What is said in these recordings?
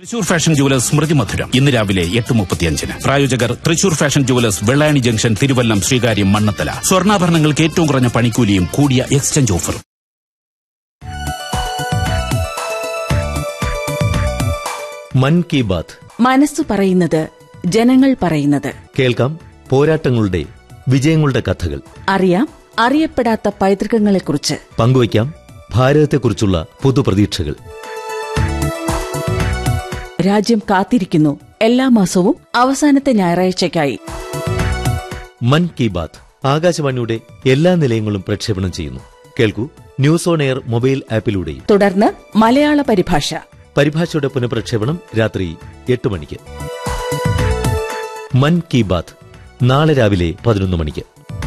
Thrissur fashion jewellers സ്മൃതി മധുരം ഇന്ന് രാവിലെ എട്ട് മുപ്പത്തിയഞ്ചിന് പ്രായോജകർ Thrissur fashion jewellers Vellayani junction Thiruvallam Sreekaryam Mannanthala സ്വർണ്ണാഭരണങ്ങൾക്ക് ഏറ്റവും കുറഞ്ഞ പണിക്കൂലിയും കൂടിയ എക്സ്ചേഞ്ച് ഓഫറും മൻ കി ബാത്ത് മനസ്സു പറയുന്നത് ജനങ്ങൾ പറയുന്നത് കേൾക്കാം പോരാട്ടങ്ങളുടെ വിജയങ്ങളുടെ കഥകൾ അറിയാം അറിയപ്പെടാത്ത പൈതൃകങ്ങളെക്കുറിച്ച് പങ്കുവയ്ക്കാം ഭാരതത്തെക്കുറിച്ചുള്ള പുതുപ്രതീക്ഷകൾ രാജ്യം കാത്തിരിക്കുന്നു എല്ലാ മാസവും അവസാനത്തെ ഞായറാഴ്ചയ്ക്കായി മൻ കി ബാത്ത് ആകാശവാണിയുടെ എല്ലാ നിലയങ്ങളും പ്രക്ഷേപണം ചെയ്യുന്നു കേൾക്കൂ ന്യൂസ് ഓൺ എയർ മൊബൈൽ ആപ്പിലൂടെയും തുടർന്ന് മലയാള പരിഭാഷ പരിഭാഷയുടെ പുനഃപ്രക്ഷേപണം രാത്രി എട്ട് മണിക്ക് മൻ കി ബാത്ത് നാളെ രാവിലെ പതിനൊന്ന് മണിക്ക്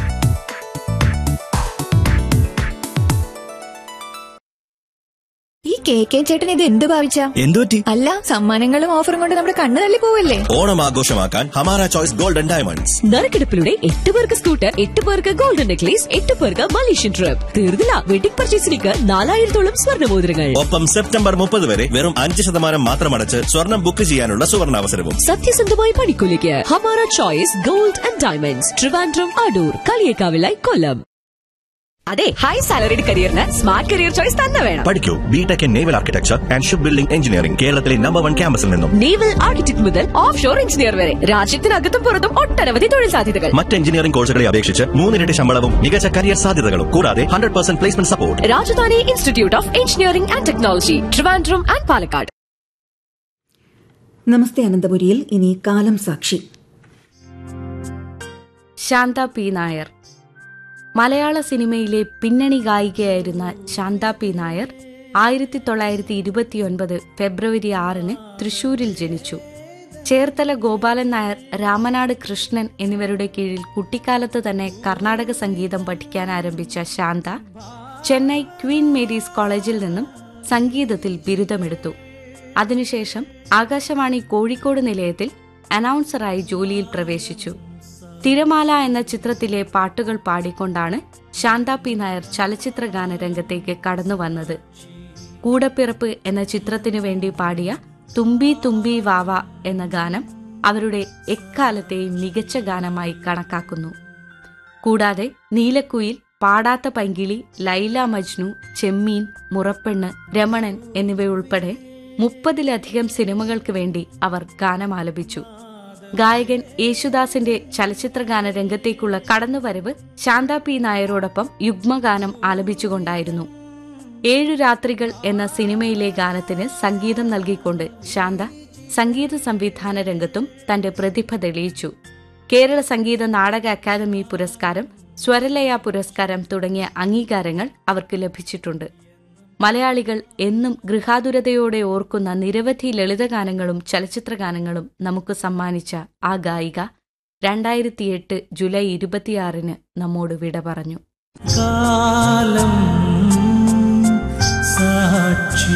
ഈ കെ കെ ചേട്ടൻ ഇത് എന്ത് ഭാവിച്ച എന്തുപറ്റി അല്ല സമ്മാനങ്ങളും ഓഫറും കൊണ്ട് നമ്മുടെ കണ്ണു തള്ളി പോവല്ലേ ഓണം ആഘോഷമാക്കാൻ ഹമാര ചോയ്സ് ഗോൾഡൻ ഡയമണ്ട്സ് നറുക്കെടുപ്പിലൂടെ എട്ട് പേർക്ക് സ്കൂട്ടർ എട്ട് പേർക്ക് ഗോൾഡൻ നെക്ലേസ് എട്ട് പേർക്ക് മലേഷ്യൻ ട്രിപ്പ് തീർന്നില്ല വെഡിംഗ് പർച്ചേസിലേക്ക് നാലായിരത്തോളം സ്വർണ്ണമോതിരങ്ങൾ ഒപ്പം സെപ്റ്റംബർ മുപ്പത് വരെ വെറും അഞ്ച് ശതമാനം മാത്രം അടച്ച് സ്വർണം ബുക്ക് ചെയ്യാനുള്ള സുവർണാവസരവും സത്യസന്ധമായ പണിക്കൂലിക്ക് Hamara choice gold and diamonds Trivandrum Adoor കളിയേക്കാവിലായി കൊല്ലം അതെ ഹൈ സാലറിഡ് കരിയറിന് സ്മാർട്ട് കരിയർ ചോയ്സ് തന്നെ വേണം പഠിക്കൂ BTech in naval architecture and ship building engineering കേരളത്തിലെ നമ്പർ വൺ ക്യാമ്പസിൽ നിന്നും നേവൽ ആർക്കിടെക്ട് മുതൽ ഓഫ് ഷോർ എഞ്ചിനീയർ വരെ രാജ്യത്തിനകത്തും പുറത്തും ഒട്ടനവധി തൊഴിൽ സാധ്യതകൾ മറ്റ് എഞ്ചിനീയറിംഗ് കോഴ്സുകളെ അപേക്ഷിച്ച് മൂന്നിരട്ടി ശമ്പളവും മികച്ച കരിയർ സാധ്യതകളും കൂടാതെ hundred percent placement support Rajadhani institute of engineering and technology Trivandrum and Palakkad നമസ്തേ അനന്തപുരിയിൽ ഇനി കാലം സാക്ഷി ശാന്ത പി നായർ മലയാള സിനിമയിലെ പിന്നണി ഗായികയായിരുന്ന ശാന്ത പി നായർ ആയിരത്തി തൊള്ളായിരത്തി ഇരുപത്തിയൊൻപത് ഫെബ്രുവരി ആറിന് തൃശൂരിൽ ജനിച്ചു ചേർത്തല ഗോപാലൻ നായർ രാമനാട് കൃഷ്ണൻ എന്നിവരുടെ കീഴിൽ കുട്ടിക്കാലത്ത് തന്നെ കർണാടക സംഗീതം പഠിക്കാൻ ആരംഭിച്ച ശാന്ത ചെന്നൈ ക്വീൻ മേരീസ് കോളേജിൽ നിന്നും സംഗീതത്തിൽ ബിരുദമെടുത്തു അതിനുശേഷം ആകാശവാണി കോഴിക്കോട് നിലയത്തിൽ അനൗൺസറായി ജോലിയിൽ പ്രവേശിച്ചു തിരമാല എന്ന ചിത്രത്തിലെ പാട്ടുകൾ പാടിക്കൊണ്ടാണ് ശാന്ത പി നായർ ചലച്ചിത്ര ഗാന രംഗത്തേക്ക് കടന്നു വന്നത് കൂടപ്പിറപ്പ് എന്ന ചിത്രത്തിനു വേണ്ടി പാടിയ തുമ്പി തുമ്പി വാവ എന്ന ഗാനം അവരുടെ എക്കാലത്തെയും മികച്ച ഗാനമായി കണക്കാക്കുന്നു കൂടാതെ നീലക്കുയിൽ പാടാത്ത പൈങ്കിളി ലൈല മജ്നു ചെമ്മീൻ മുറപ്പെണ്ണ് രമണൻ എന്നിവയുൾപ്പെടെ മുപ്പതിലധികം സിനിമകൾക്ക് വേണ്ടി അവർ ഗാനമാലപിച്ചു ഗായകൻ യേശുദാസിന്റെ ചലച്ചിത്രഗാന രംഗത്തേക്കുള്ള കടന്നുവരവ് ശാന്ത പി നായരോടൊപ്പം യുഗ്മഗാനം ആലപിച്ചുകൊണ്ടായിരുന്നു ഏഴു രാത്രികൾ എന്ന സിനിമയിലെ ഗാനത്തിന് സംഗീതം നൽകിക്കൊണ്ട് ശാന്ത സംഗീത സംവിധാന രംഗത്തും തന്റെ പ്രതിഭ തെളിയിച്ചു കേരള സംഗീത നാടക അക്കാദമി പുരസ്കാരം സ്വരലയ പുരസ്കാരം തുടങ്ങിയ അംഗീകാരങ്ങൾ അവർക്ക് ലഭിച്ചിട്ടുണ്ട് മലയാളികൾ എന്നും ഗൃഹാതുരതയോടെ ഓർക്കുന്ന നിരവധി ലളിതഗാനങ്ങളും ചലച്ചിത്രഗാനങ്ങളും നമുക്ക് സമ്മാനിച്ച ആ ഗായിക രണ്ടായിരത്തിയെട്ട് ജൂലൈ ഇരുപത്തിയാറിന് നമ്മോട് വിട പറഞ്ഞു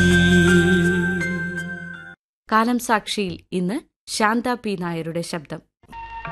കാലം സാക്ഷിയിൽ ഇന്ന് ശാന്ത പി നായരുടെ ശബ്ദം